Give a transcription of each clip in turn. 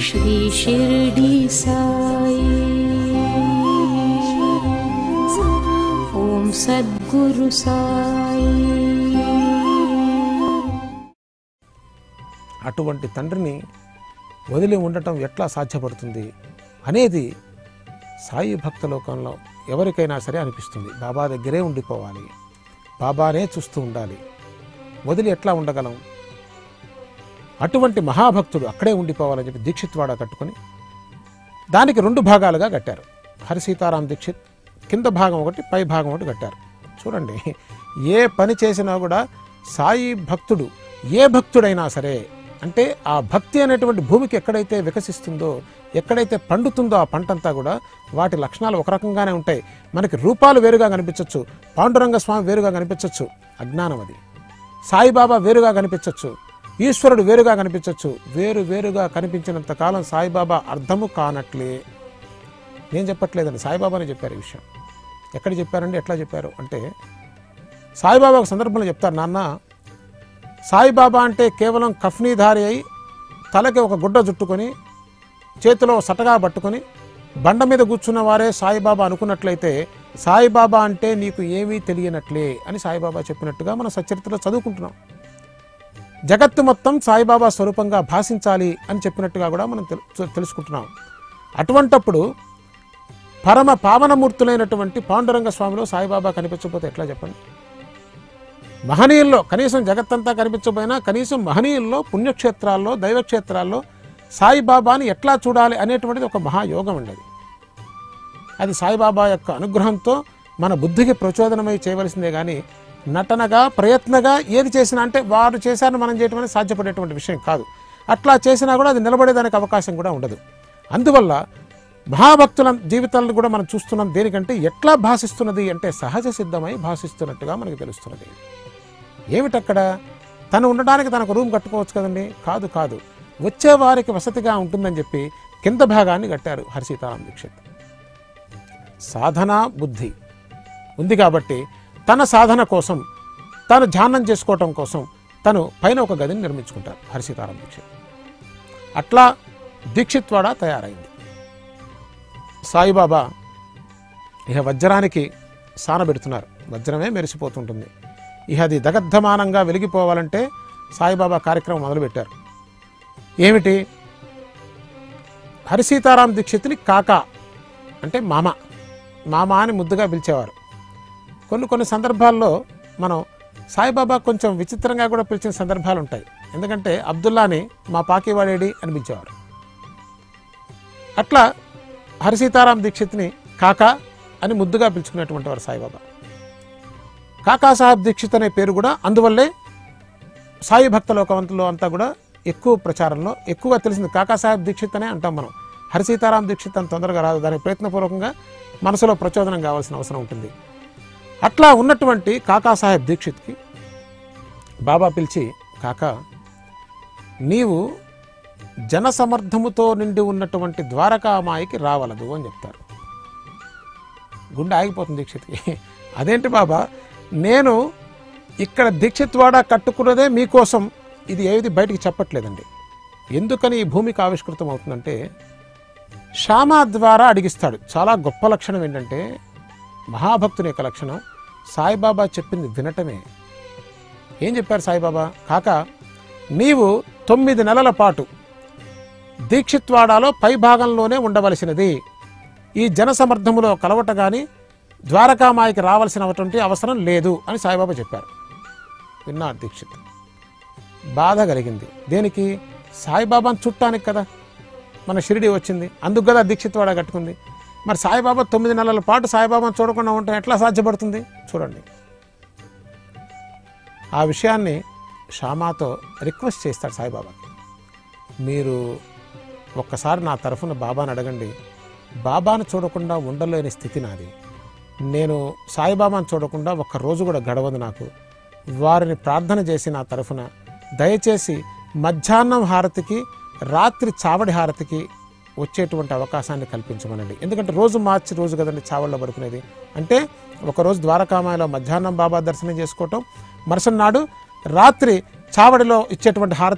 श्री शिर्डी साई ॐ सद्गुरु साई అటువంటి తండ్రిని వదిలి ఉండటం ఎట్లా సాధ్యపడుతుంది అనేది సాయి భక్త లోకంలో ఎవరికైనా సరే అనిపిస్తుంది బాబా దగ్గరే ఉండిపోవాలి బాబానే చూస్తూ ఉండాలి వదిలి ఎట్లా ఉండగలం అటువంటి మహాభక్తుడు అక్కడే ఉండిపోవాలని చెప్పి దీక్షిత్వాడ కట్టుకొని దానికి రెండు భాగాలుగా కట్టారు హరి సీతారాం దీక్షిత్ కింద భాగం ఒకటి పై భాగం ఒకటి కట్టారు చూడండి ఏ పని చేసినా కూడా సాయి భక్తుడు ఏ భక్తుడైనా సరే అంటే ఆ భక్తి అనేటువంటి భూమికి ఎక్కడైతే వికసిస్తుందో ఎక్కడైతే పండుతుందో ఆ పంటంతా కూడా వాటి లక్షణాలు ఒక రకంగానే ఉంటాయి మనకి రూపాలు వేరుగా కనిపించవచ్చు పాండురంగ స్వామి వేరుగా కనిపించవచ్చు అజ్ఞానం అది సాయిబాబా వేరుగా కనిపించవచ్చు ఈశ్వరుడు వేరుగా కనిపించవచ్చు వేరు వేరుగా కనిపించినంత కాలం సాయిబాబా అర్థము కానట్లే నేను చెప్పట్లేదండి సాయిబాబానే చెప్పారు ఈ విషయం ఎక్కడ చెప్పారండి ఎట్లా చెప్పారు అంటే సాయిబాబా ఒక సందర్భంలో చెప్తారు నాన్న సాయిబాబా అంటే కేవలం కఫ్నీధారి అయి తలకి ఒక గుడ్డ చుట్టుకొని చేతిలో సటగా పట్టుకొని బండ మీద కూర్చున్న వారే సాయిబాబా అనుకున్నట్లయితే సాయిబాబా అంటే నీకు ఏమీ తెలియనట్లే అని సాయిబాబా చెప్పినట్టుగా మనం సచరిత్రలో చదువుకుంటున్నాం జగత్తు మొత్తం సాయిబాబా స్వరూపంగా భాషించాలి అని చెప్పినట్టుగా కూడా మనం తెలు- తెలుసుకుంటున్నాం అటువంటప్పుడు పరమ పావనమూర్తులైనటువంటి పాండురంగ స్వామిలో సాయిబాబా కనిపించకపోతే ఎట్లా చెప్పండి మహనీయుల్లో కనీసం జగత్తంతా కనిపించకపోయినా కనీసం మహనీయుల్లో పుణ్యక్షేత్రాల్లో దైవక్షేత్రాల్లో సాయిబాబాని ఎట్లా చూడాలి అనేటువంటిది ఒక మహాయోగం అండి అది అది సాయిబాబా యొక్క అనుగ్రహంతో మన బుద్ధికి ప్రచోదనమై చేయవలసిందే కానీ నటనగా ప్రయత్నగా ఏది చేసినా అంటే వారు చేశారని మనం చేయటం అనేది సాధ్యపడేటువంటి విషయం కాదు అట్లా చేసినా కూడా అది నిలబడేదానికి అవకాశం కూడా ఉండదు అందువల్ల మహాభక్తుల జీవితాలను కూడా మనం చూస్తున్నాం దేనికంటే ఎట్లా భాషిస్తున్నది అంటే సహజ సిద్ధమై భాషిస్తున్నట్టుగా మనకు తెలుస్తున్నది ఏమిటక్కడ తను ఉండడానికి తనకు రూమ్ కట్టుకోవచ్చు కదండి కాదు కాదు వచ్చే వారికి వసతిగా ఉంటుందని చెప్పి కింద భాగాన్ని కట్టారు హరిసీతారాం దీక్షిత్ సాధన బుద్ధి ఉంది కాబట్టి తన సాధన కోసం తను ధ్యానం చేసుకోవటం కోసం తను పైన ఒక గదిని నిర్మించుకుంటారు హరిసీతారాం దీక్షిత్ అట్లా దీక్షిత్వాడ తయారైంది సాయిబాబా ఇక వజ్రానికి సానబెడుతున్నారు వజ్రమే మెరిసిపోతుంటుంది ఇక అది దగద్ధమానంగా వెలిగిపోవాలంటే సాయిబాబా కార్యక్రమం మొదలుపెట్టారు ఏమిటి హరిసీతారాం దీక్షిత్ని కాకా అంటే మామ మామ అని ముద్దుగా పిలిచేవారు కొన్ని కొన్ని సందర్భాల్లో మనం సాయిబాబా కొంచెం విచిత్రంగా కూడా పిలిచిన సందర్భాలు ఉంటాయి ఎందుకంటే అబ్దుల్లాని మా పాకివాడేడి అని పిలిచేవారు అట్లా హరిసీతారాం దీక్షిత్ని కాకా అని ముద్దుగా పిలుచుకునేటువంటి వారు సాయిబాబా కాకా సాహెబ్ దీక్షిత్ అనే పేరు కూడా అందువల్లే సాయి భక్త లోకవంతులు అంతా కూడా ఎక్కువ ప్రచారంలో ఎక్కువగా తెలిసింది కాకా సాహెబ్ దీక్షిత్ అనే అంటాం మనం హరిసీతారాం దీక్షిత్ అంత తొందరగా రాదు దానికి ప్రయత్నపూర్వకంగా మనసులో ప్రచోదనం కావాల్సిన అవసరం ఉంటుంది అట్లా ఉన్నటువంటి కాకా సాహెబ్ దీక్షిత్కి బాబా పిలిచి కాకా నీవు జనసమర్థముతో నిండి ఉన్నటువంటి ద్వారకామాయికి రావలదు అని చెప్తారు గుండె ఆగిపోతుంది దీక్షిత్కి అదేంటి బాబా నేను ఇక్కడ దీక్షిత్వాడ కట్టుకున్నదే మీకోసం ఇది ఏది బయటికి చెప్పట్లేదండి ఎందుకని ఈ భూమికి ఆవిష్కృతం అవుతుందంటే శ్యామ ద్వారా అడిగిస్తాడు చాలా గొప్ప లక్షణం ఏంటంటే మహాభక్తుని యొక్క లక్షణం సాయిబాబా చెప్పింది వినటమే ఏం చెప్పారు సాయిబాబా కాక నీవు తొమ్మిది నెలల పాటు దీక్షిత్వాడాలో పై భాగంలోనే ఉండవలసినది ఈ జనసమర్థములో కలవట కానీ ద్వారకామాయికి రావాల్సినటువంటి అవసరం లేదు అని సాయిబాబా చెప్పారు విన్నాడు దీక్షిత్ బాధ కలిగింది దేనికి సాయిబాబాను చుట్టానికి కదా మన షిరిడి వచ్చింది అందుకు కదా దీక్షిత్వాడ కట్టుకుంది మరి సాయిబాబా తొమ్మిది నెలల పాటు సాయిబాబాను చూడకుండా ఉంటే ఎట్లా సాధ్యపడుతుంది చూడండి ఆ విషయాన్ని షామాతో రిక్వెస్ట్ చేస్తాడు సాయిబాబాకి మీరు ఒక్కసారి నా తరఫున బాబాని అడగండి బాబాను చూడకుండా ఉండలేని స్థితి నాది నేను సాయిబాబాను చూడకుండా ఒక్క రోజు కూడా గడవదు నాకు వారిని ప్రార్థన చేసి నా తరఫున దయచేసి మధ్యాహ్నం హారతికి రాత్రి చావడి హారతికి వచ్చేటువంటి అవకాశాన్ని కల్పించమనండి ఎందుకంటే రోజు మార్చి రోజు కదండి చావడిలో పడుకునేది అంటే ఒకరోజు ద్వారకామాయలో మధ్యాహ్నం బాబా దర్శనం చేసుకోవటం మరుసటి నాడు రాత్రి చావడిలో ఇచ్చేటువంటి హారతిలో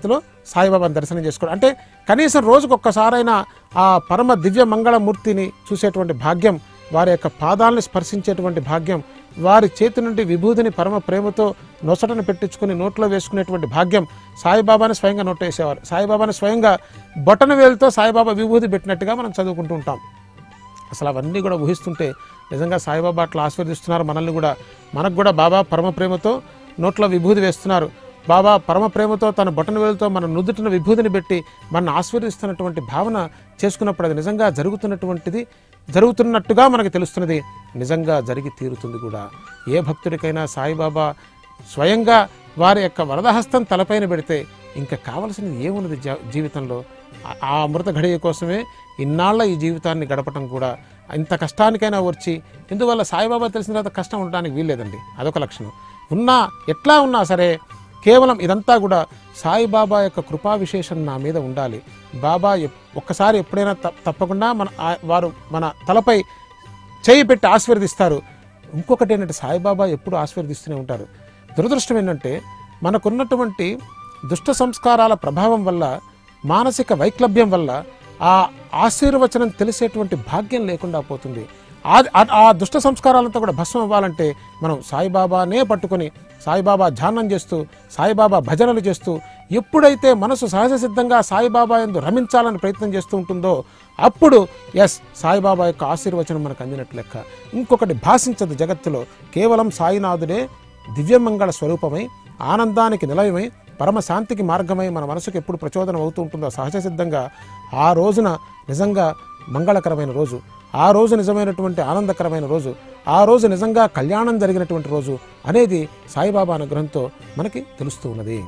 సాయిబాబాని దర్శనం చేసుకోవడం అంటే కనీసం రోజుకు ఒక్కసారైనా ఆ పరమ దివ్య మంగళమూర్తిని చూసేటువంటి భాగ్యం వారి యొక్క పాదాలను స్పర్శించేటువంటి భాగ్యం వారి చేతి నుండి విభూతిని పరమ ప్రేమతో నొసటను పెట్టించుకుని నోట్లో వేసుకునేటువంటి భాగ్యం సాయిబాబాని స్వయంగా నోట్లో వేసేవారు సాయిబాబాని స్వయంగా బొటన వేలుతో సాయిబాబా విభూతి పెట్టినట్టుగా మనం చదువుకుంటూ ఉంటాం అసలు అవన్నీ కూడా ఊహిస్తుంటే నిజంగా సాయిబాబా అట్లా ఆశీర్వదిస్తున్నారు మనల్ని కూడా మనకు కూడా బాబా పరమ ప్రేమతో నోట్లో విభూతి వేస్తున్నారు బాబా పరమ ప్రేమతో తన బొటన వేలుతో మన నుదుటిన విభూతిని పెట్టి మనల్ని ఆశీర్వదిస్తున్నటువంటి భావన చేసుకున్నప్పుడు అది నిజంగా జరుగుతున్నటువంటిది జరుగుతున్నట్టుగా మనకు తెలుస్తున్నది నిజంగా జరిగి తీరుతుంది కూడా ఏ భక్తుడికైనా సాయిబాబా స్వయంగా వారి యొక్క వరదహస్తం తలపైన పెడితే ఇంకా కావలసినది ఏమున్నది జా- జీవితంలో ఆ- ఆ అమృత ఘడియ కోసమే ఇన్నాళ్ళ ఈ జీవితాన్ని గడపటం కూడా ఇంత కష్టానికైనా వచ్చి ఇందువల్ల సాయిబాబా తెలిసిన తర్వాత కష్టం ఉండడానికి వీల్లేదండి అదొక లక్షణం ఉన్నా ఎట్లా ఉన్నా సరే కేవలం ఇదంతా కూడా సాయిబాబా యొక్క కృపా విశేషం నా మీద ఉండాలి బాబా ఎప్- ఒక్కసారి ఎప్పుడైనా తప్- తప్పకుండా మన ఆ- వారు మన తలపై చేయి పెట్టి ఆశీర్వదిస్తారు ఇంకొకటి ఏంటంటే సాయిబాబా ఎప్పుడు ఆశీర్వదిస్తూనే ఉంటారు దురదృష్టం ఏంటంటే మనకున్నటువంటి దుష్ట సంస్కారాల ప్రభావం వల్ల మానసిక వైక్లభ్యం వల్ల ఆ ఆశీర్వచనం తెలిసేటువంటి భాగ్యం లేకుండా పోతుంది ఆ- ఆ- ఆ దుష్ట సంస్కారాలంతా కూడా భస్మం అవ్వాలంటే మనం సాయిబాబానే పట్టుకొని సాయిబాబా ధ్యానం చేస్తూ సాయిబాబా భజనలు చేస్తూ ఎప్పుడైతే మనసు సహజ సిద్ధంగా సాయిబాబా ఎందు రమించాలని ప్రయత్నం చేస్తూ ఉంటుందో అప్పుడు ఎస్ సాయిబాబా యొక్క ఆశీర్వచనం మనకు అందినట్లు లెక్క ఇంకొకటి భాషించదు జగత్తులో కేవలం సాయినాథుడే దివ్యమంగళ స్వరూపమై ఆనందానికి నిలయమై పరమశాంతికి మార్గమై మన మనసుకు ఎప్పుడు ప్రచోదనం అవుతూ ఉంటుందో సహజ సిద్ధంగా ఆ రోజున నిజంగా మంగళకరమైన రోజు ఆ రోజు నిజమైనటువంటి ఆనందకరమైన రోజు ఆ రోజు నిజంగా కళ్యాణం జరిగినటువంటి రోజు అనేది సాయిబాబా అనుగ్రహంతో మనకి తెలుస్తూ ఉన్నది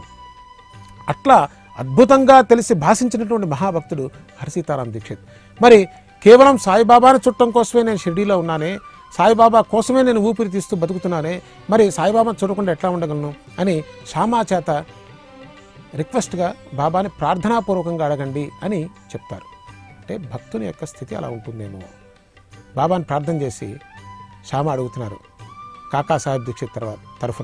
అట్లా అద్భుతంగా తెలిసి భాషించినటువంటి మహాభక్తుడు హరిసీతారాం దీక్షిత్ మరి కేవలం సాయిబాబాను చుట్టం కోసమే నేను షిర్డీలో ఉన్నానే సాయిబాబా కోసమే నేను ఊపిరి తీస్తూ బతుకుతున్నానే మరి సాయిబాబాను చూడకుండా ఎట్లా ఉండగలను అని శ్యామా చేత రిక్వెస్ట్గా బాబాని ప్రార్థనాపూర్వకంగా అడగండి అని చెప్తారు అంటే భక్తుని యొక్క స్థితి అలా ఉంటుందేమో బాబాని ప్రార్థన చేసి శ్యామ అడుగుతున్నారు కాకా సాహెబ్ దీక్షిత్ తర్వాత తరఫున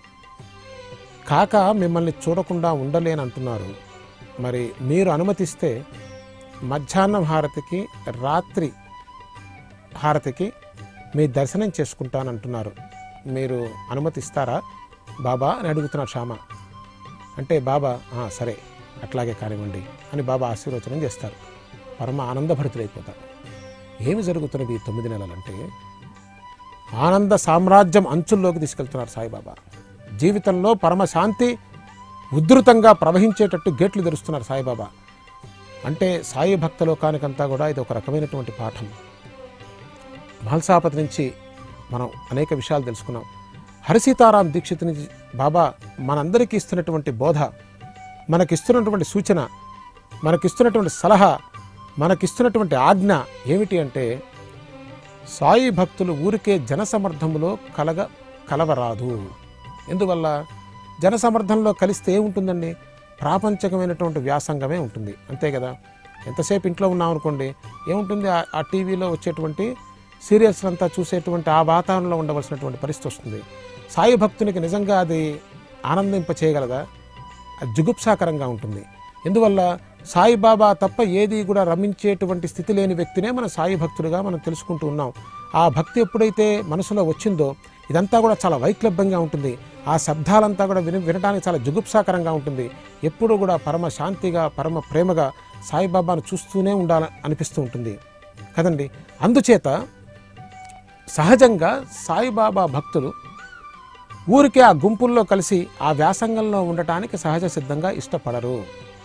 కాక మిమ్మల్ని చూడకుండా ఉండలేని అంటున్నారు మరి మీరు అనుమతిస్తే మధ్యాహ్నం హారతికి రాత్రి హారతికి మీ దర్శనం చేసుకుంటానంటున్నారు మీరు అనుమతిస్తారా బాబా అని అడుగుతున్నారు శ్యామ అంటే బాబా "ఆ, సరే అట్లాగే కానివ్వండి అని బాబా ఆశీర్వచనం చేస్తారు పరమ ఆనందభరితులైపోతారు ఏమి జరుగుతున్నది ఈ తొమ్మిది నెలలంటే ఆనంద సామ్రాజ్యం అంచుల్లోకి తీసుకెళ్తున్నారు సాయిబాబా జీవితంలో పరమశాంతి ఉధృతంగా ప్రవహించేటట్టు గేట్లు తెరుస్తున్నారు సాయిబాబా అంటే సాయి భక్త లోకానికంతా కూడా ఇది ఒక రకమైనటువంటి పాఠం మహల్సాపతి నుంచి మనం అనేక విషయాలు తెలుసుకున్నాం హరిసీతారాం దీక్షిత్ నుంచి బాబా మనందరికీ ఇస్తున్నటువంటి బోధ మనకిస్తున్నటువంటి సూచన మనకిస్తున్నటువంటి సలహా మనకిస్తున్నటువంటి ఆజ్ఞ ఏమిటి అంటే సాయి భక్తులు ఊరికే జనసమర్థములో కలగ కలవరాదు ఎందువల్ల జనసమర్థంలో కలిస్తే ఏముంటుందండి ప్రాపంచకమైనటువంటి వ్యాసంగమే ఉంటుంది అంతే కదా ఎంతసేపు ఇంట్లో ఉన్నాం అనుకోండి ఏముంటుంది ఆ- ఆ టీవీలో వచ్చేటువంటి సీరియల్స్ అంతా చూసేటువంటి ఆ వాతావరణంలో ఉండవలసినటువంటి పరిస్థితి వస్తుంది సాయి భక్తునికి నిజంగా అది ఆనందింప చేయగలదా అది జుగుప్సాకరంగా ఉంటుంది ఎందువల్ల సాయిబాబా తప్ప ఏది కూడా రమించేటువంటి స్థితి లేని వ్యక్తినే మన సాయి భక్తుడిగా మనం తెలుసుకుంటూ ఉన్నాం ఆ భక్తి ఎప్పుడైతే మనసులో వచ్చిందో ఇదంతా కూడా చాలా వైక్లభ్యంగా ఉంటుంది ఆ శబ్దాలంతా కూడా విని వినడానికి చాలా జుగుప్సాకరంగా ఉంటుంది ఎప్పుడూ కూడా పరమ శాంతిగా పరమ ప్రేమగా సాయిబాబాను చూస్తూనే ఉండాలని అనిపిస్తూ ఉంటుంది కదండి అందుచేత సహజంగా సాయిబాబా భక్తులు ఊరికే ఆ గుంపుల్లో కలిసి ఆ వ్యాసంగంలో ఉండటానికి సహజ సిద్ధంగా ఇష్టపడరు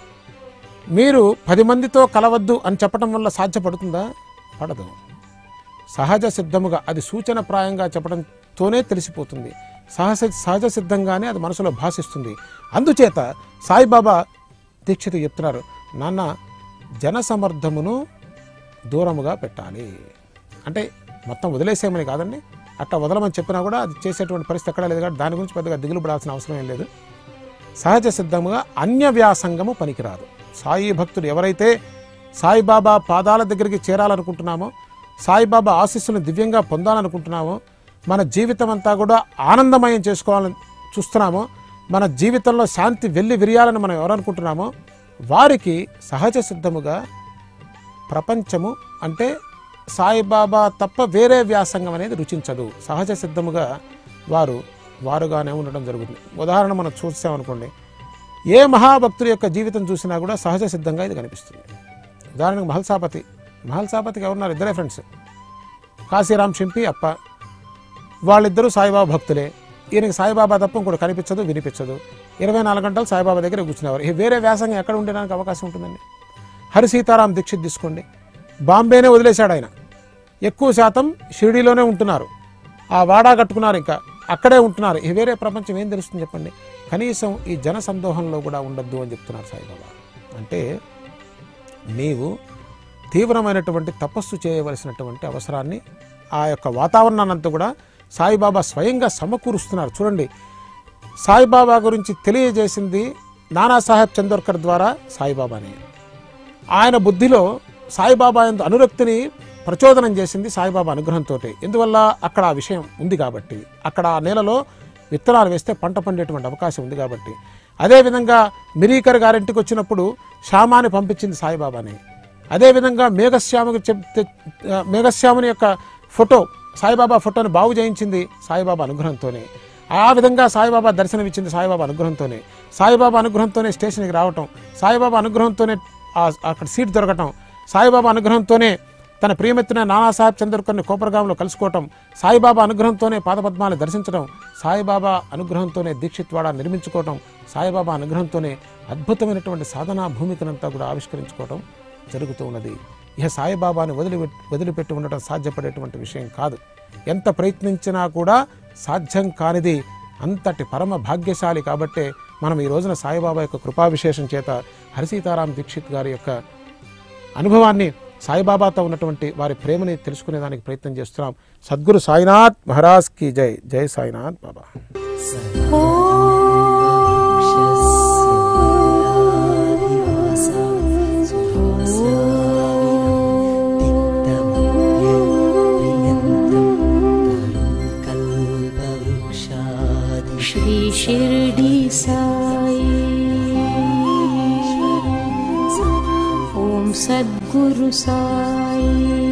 మీరు పది మందితో కలవద్దు అని చెప్పడం వల్ల సాధ్యపడుతుందా పడదు సహజ సిద్ధముగా అది సూచన ప్రాయంగా చెప్పడంతోనే తెలిసిపోతుంది సహజ సహజ సిద్ధంగానే అది మనసులో భాషిస్తుంది అందుచేత సాయిబాబా దీక్షితు చెప్తున్నారు నాన్న జనసమర్థమును దూరముగా పెట్టాలి అంటే మొత్తం వదిలేసేయమని కాదండి అట్లా వదలమని చెప్పినా కూడా అది చేసేటువంటి పరిస్థితి ఎక్కడా లేదు కాబట్టి దాని గురించి పెద్దగా దిగులు పడాల్సిన అవసరం ఏం లేదు సహజ సిద్ధముగా అన్య వ్యాసంగము పనికిరాదు సాయి భక్తుడు ఎవరైతే సాయిబాబా పాదాల దగ్గరికి చేరాలనుకుంటున్నామో సాయిబాబా ఆశీస్సులను దివ్యంగా పొందాలనుకుంటున్నామో మన జీవితం అంతా కూడా ఆనందమయం చేసుకోవాలని చూస్తున్నామో మన జీవితంలో శాంతి వెళ్ళి విరియాలని మనం ఎవరనుకుంటున్నామో వారికి సహజ సిద్ధముగా ప్రపంచము అంటే సాయిబాబా తప్ప వేరే వ్యాసంగం అనేది రుచించదు సహజ సిద్ధముగా వారు వారుగానే ఉండడం జరుగుతుంది ఉదాహరణ మనం చూసామనుకోండి ఏ మహాభక్తుడి యొక్క జీవితం చూసినా కూడా సహజ సిద్ధంగా ఇది కనిపిస్తుంది ఉదాహరణకు మహల్సాపతి మహల్సాపతికి ఎవరున్నారు ఇద్దరే ఫ్రెండ్స్ కాశీరాం షింపి అప్ప వాళ్ళిద్దరూ సాయిబాబా భక్తులే ఈయనకి సాయిబాబా తప్ప ఇంకోటి కనిపించదు వినిపించదు ఇరవై నాలుగు గంటలు సాయిబాబా దగ్గర కూర్చునేవారు ఈ వేరే వ్యాసంగం ఎక్కడ ఉండడానికి అవకాశం ఉంటుందండి హరి సీతారాం దీక్షిత్ తీసుకోండి బాంబేనే వదిలేశాడు ఆయన ఎక్కువ శాతం షిరిడీలోనే ఉంటున్నారు ఆ వాడా కట్టుకున్నారు ఇంకా అక్కడే ఉంటున్నారు ఈ వేరే ప్రపంచం ఏం తెలుస్తుంది చెప్పండి కనీసం ఈ జన సందోహంలో కూడా ఉండొద్దు అని చెప్తున్నారు సాయిబాబా అంటే నీవు తీవ్రమైనటువంటి తపస్సు చేయవలసినటువంటి అవసరాన్ని ఆ యొక్క వాతావరణాన్ని అంతా కూడా సాయిబాబా స్వయంగా సమకూరుస్తున్నారు చూడండి సాయిబాబా గురించి తెలియజేసింది నానాసాహెబ్ చందోర్కర్ ద్వారా సాయిబాబానే ఆయన బుద్ధిలో సాయిబాబా ఎందు అనురక్తిని ప్రచోదనం చేసింది సాయిబాబా అనుగ్రహంతో ఎందువల్ల అక్కడ ఆ విషయం ఉంది కాబట్టి అక్కడ ఆ నేలలో విత్తనాలు వేస్తే పంట పండేటువంటి అవకాశం ఉంది కాబట్టి అదేవిధంగా మిరీకర్ గారింటికి వచ్చినప్పుడు శ్యామాని పంపించింది సాయిబాబాని అదేవిధంగా మేఘశ్యామకు చెప్తే ఆ, మేఘశ్యాముని యొక్క ఫోటో సాయిబాబా ఫోటోని బాగు చేయించింది సాయిబాబా అనుగ్రహంతోనే ఆ విధంగా సాయిబాబా దర్శనమిచ్చింది సాయిబాబా అనుగ్రహంతోనే సాయిబాబా అనుగ్రహంతోనే స్టేషన్కి రావటం సాయిబాబా అనుగ్రహంతోనే ఆ- అక్కడ సీట్ దొరకటం సాయిబాబా అనుగ్రహంతోనే తన ప్రియమిత్రున నానాసాహెబ్ చంద్రకర్ని కోపరగాంలో కలుసుకోవటం సాయిబాబా అనుగ్రహంతోనే పాదపద్మాన్ని దర్శించడం సాయిబాబా అనుగ్రహంతోనే దీక్షిత్వాడ నిర్మించుకోవటం సాయిబాబా అనుగ్రహంతోనే అద్భుతమైనటువంటి సాధనా భూమికనంతా కూడా ఆవిష్కరించుకోవటం జరుగుతూ ఉన్నది ఇక సాయిబాబాని వదిలి వదిలిపెట్టి ఉండటం సాధ్యపడేటువంటి విషయం కాదు ఎంత ప్రయత్నించినా కూడా సాధ్యం కానిది అంతటి పరమ భాగ్యశాలి కాబట్టే మనం ఈ రోజున సాయిబాబా యొక్క కృపా విశేషం చేత హరిసీతారాం దీక్షిత్ గారి యొక్క అనుభవాన్ని సాయిబాబాతో ఉన్నటువంటి వారి ప్రేమని తెలుసుకునేదానికి ప్రయత్నం చేస్తున్నాం సద్గురు సాయినాథ్ మహారాజ్ కి జై జై సాయినాథ్ బాబా श्री शिरडी साई ॐ सद्गुरु साई